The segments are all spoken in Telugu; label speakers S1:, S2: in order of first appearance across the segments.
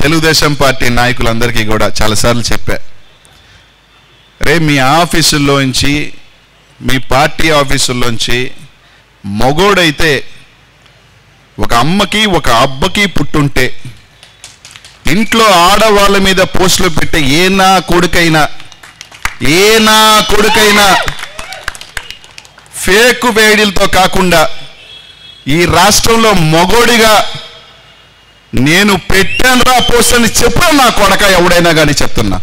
S1: తెలుగుదేశం పార్టీ నాయకులందరికీ కూడా చాలాసార్లు చెప్పా రే మీ ఆఫీసుల్లోంచి మీ పార్టీ ఆఫీసుల్లోంచి మగోడైతే ఒక అమ్మకి ఒక అబ్బకి పుట్టుంటే ఇంట్లో ఆడవాళ్ళ మీద పోస్టులు పెట్టే ఏ నా కొడుకైనా ఏ నా కొడుకైనా ఫేక్ వేడిలతో కాకుండా ఈ రాష్ట్రంలో మగోడిగా నేను పెట్టాను రా పోస్ట్ అని చెప్పు నా కొడక ఎవడైనా కానీ చెప్తున్నా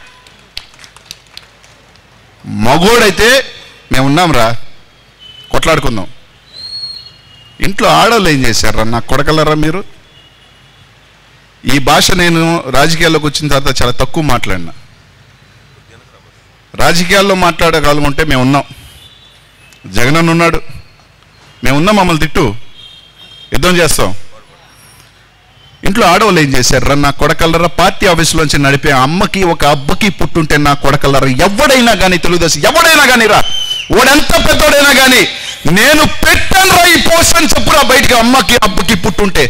S1: మగోడైతే మేము ఉన్నాం రా కొట్లాడుకుందాం ఇంట్లో ఆడవాళ్ళు ఏం చేశారా నా కొడకలరా మీరు ఈ భాష నేను రాజకీయాల్లోకి వచ్చిన తర్వాత చాలా తక్కువ మాట్లాడినా రాజకీయాల్లో మాట్లాడగలుగుంటే మేము ఉన్నాం జగనన్న ఉన్నాడు మేము ఉన్నాం మమ్మల్ని తిట్టు యుద్ధం చేస్తాం ఇంట్లో ఆడవాళ్ళు ఏం చేశారు నా కొడకల్లరా పార్టీ ఆఫీసులోంచి నడిపే అమ్మకి ఒక అబ్బకి పుట్టుంటే నా కొడకల్లరా ఎవడైనా కానీ తెలుగుదేశం ఎవడైనా కానీ రా వాడెంత పెద్దోడైనా కానీ నేను పెట్టాను రా ఈ పోస్ట్ అని చెప్పురా బయటికి అమ్మకి అబ్బకి పుట్టుంటే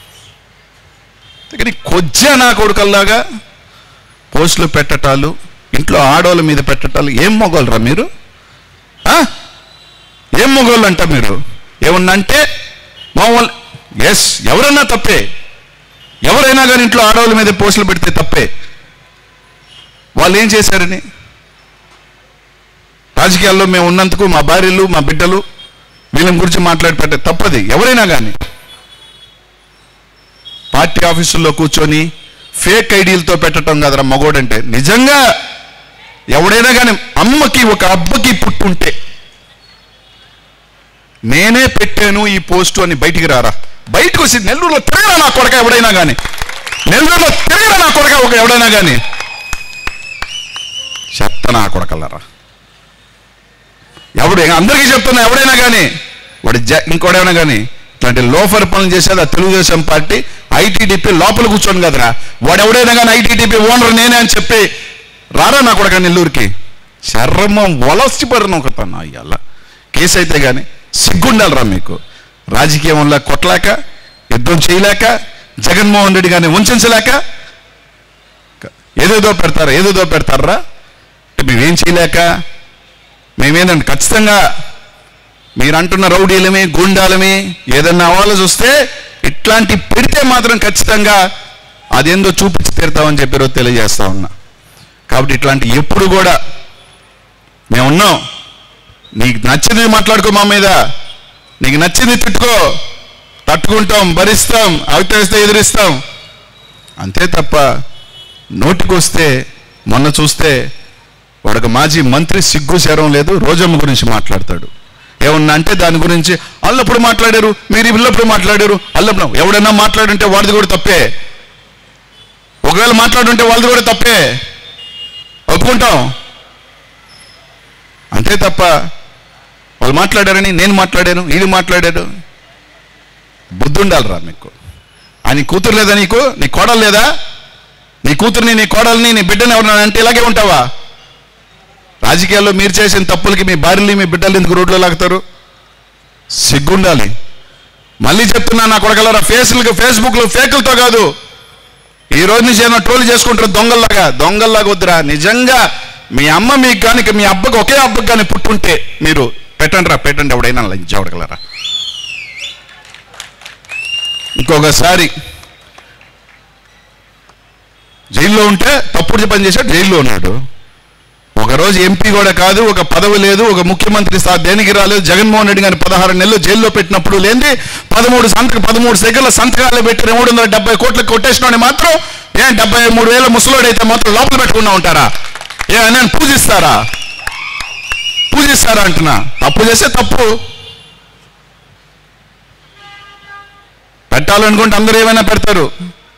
S1: కానీ కొజ్జా నా కొడుకల్లాగా పోస్టులు పెట్టటాలు ఇంట్లో ఆడవాళ్ళ మీద పెట్టటాలు ఏం మొగోళ్ళరా మీరు ఆ? ఏం మొగోళ్ళు అంట మీరు ఏమన్నా అంటే మామూలు ఎస్ ఎవరన్నా తప్పే ఎవరైనా కానీ ఇంట్లో ఆడవాళ్ళ మీద పోస్టులు పెడితే తప్పే వాళ్ళు ఏం చేశారని రాజకీయాల్లో మేము ఉన్నందుకు మా భార్యలు మా బిడ్డలు వీళ్ళని గురించి మాట్లాడి పెట్టే తప్పది ఎవరైనా కానీ పార్టీ ఆఫీసుల్లో కూర్చొని ఫేక్ ఐడీలతో పెట్టడం కదరా మగోడంటే నిజంగా ఎవడైనా కానీ అమ్మకి ఒక అబ్బకి పుట్టుంటే నేనే పెట్టాను ఈ పోస్టు అని బయటికి రారా బయటకు వచ్చి నెల్లూరులో తిరగరా నా కొడక ఎవడైనా కానీ నెల్లూరులో తిరగరా నా కొడక ఒక ఎవడైనా కానీ చెత్త నా కొడకల్లరా ఎవడు అందరికీ చెప్తున్నా ఎవడైనా కానీ వాడు జ ఇంకోడైనా కానీ ఇట్లాంటి లోఫర్ పనులు చేసేది ఆ తెలుగుదేశం పార్టీ ఐటీడీపీ లోపల కూర్చోను కదరా వాడు ఎవడైనా కానీ ఐటీడీపీ ఓనర్ నేనే అని చెప్పి రారా నా కొడక నెల్లూరుకి చర్మం వలసి పడిన ఒక పని అయ్యాల కేసు అయితే కానీ సిగ్గుండాలరా మీకు రాజకీయంలో కొట్టలేక యుద్ధం చేయలేక జగన్మోహన్ రెడ్డి గారిని ఉంచలేక ఏదేదో పెడతారా ఏదేదో పెడతారా మేమేం చేయలేక మేమేందండి ఖచ్చితంగా మీరు అంటున్న రౌడీలమే గుండాలమే ఏదన్నా అవ్వాలో చూస్తే ఇట్లాంటి పెడితే మాత్రం ఖచ్చితంగా అదేందో చూపించి తీరుతామని చెప్పి ఈరోజు తెలియజేస్తా ఉన్నా కాబట్టి ఇట్లాంటి ఎప్పుడు కూడా మేమున్నాం నీకు నచ్చింది మాట్లాడుకో మా మీద నీకు నచ్చింది తిట్టుకో తట్టుకుంటాం భరిస్తాం అవిటేస్తే ఎదిరిస్తాం అంతే తప్ప నోటికొస్తే మొన్న చూస్తే వాడొక మాజీ మంత్రి సిగ్గు శరం లేదు రోజమ్మ గురించి మాట్లాడతాడు ఏమన్నా అంటే దాని గురించి అల్లప్పుడు మాట్లాడారు మీరు ఇల్లప్పుడు మాట్లాడారు అల్లప్పుడు ఎవడన్నా మాట్లాడుంటే వాడిది కూడా తప్పే ఒకవేళ మాట్లాడుంటే వాళ్ళది కూడా తప్పే ఒప్పుకుంటాం అంతే తప్ప వాళ్ళు మాట్లాడారని నేను మాట్లాడాను వీళ్ళు మాట్లాడాడు బుద్ధి ఉండాలిరా మీకు ఆయన కూతురు లేదా నీకు నీ కోడలు లేదా నీ కూతుర్ని నీ కోడల్ని నీ బిడ్డని ఎవరన్నా అంటే ఇలాగే ఉంటావా రాజకీయాల్లో మీరు చేసిన తప్పులకి మీ భార్యని మీ బిడ్డలు ఎందుకు రోడ్లో లాగుతారు సిగ్గుండాలి మళ్ళీ చెప్తున్నా నా కొడగలరా ఫేస్లకు ఫేస్బుక్లు ఫేకులతో కాదు ఈ రోజు నుంచి ఏమైనా ట్రోల్ చేసుకుంటారు దొంగల్లాగా దొంగల్లాగా వద్దురా నిజంగా మీ అమ్మ మీకు కానీ మీ అబ్బకి ఒకే అబ్బకి కానీ పుట్టుంటే మీరు పెట్టండి రా పెట్టండి ఎవడైనా లంచవడగలరా ఇంకొకసారి జైల్లో ఉంటే తప్పుడు పని చేశాడు జైల్లో ఉన్నాడు ఒకరోజు ఎంపీ కూడా కాదు ఒక పదవి లేదు ఒక ముఖ్యమంత్రి స్థా దేనికి రాలేదు జగన్మోహన్ రెడ్డి గారిని పదహారు నెలలు జైల్లో పెట్టినప్పుడు లేని పదమూడు సంతక పదమూడు సెకండ్ల సంతకాలు పెట్టి మూడు వందల డెబ్బై కోట్లకు కొట్టేసిన మాత్రం ఏం డెబ్బై మూడు వేల ముసలోడైతే మాత్రం లోపల పెట్టుకున్నా ఉంటారా ఏ అని పూజిస్తారా పూజిస్తారా అంటున్నా తప్పు చేస్తే తప్పు పెట్టాలనుకుంటే అందరూ ఏమైనా పెడతారు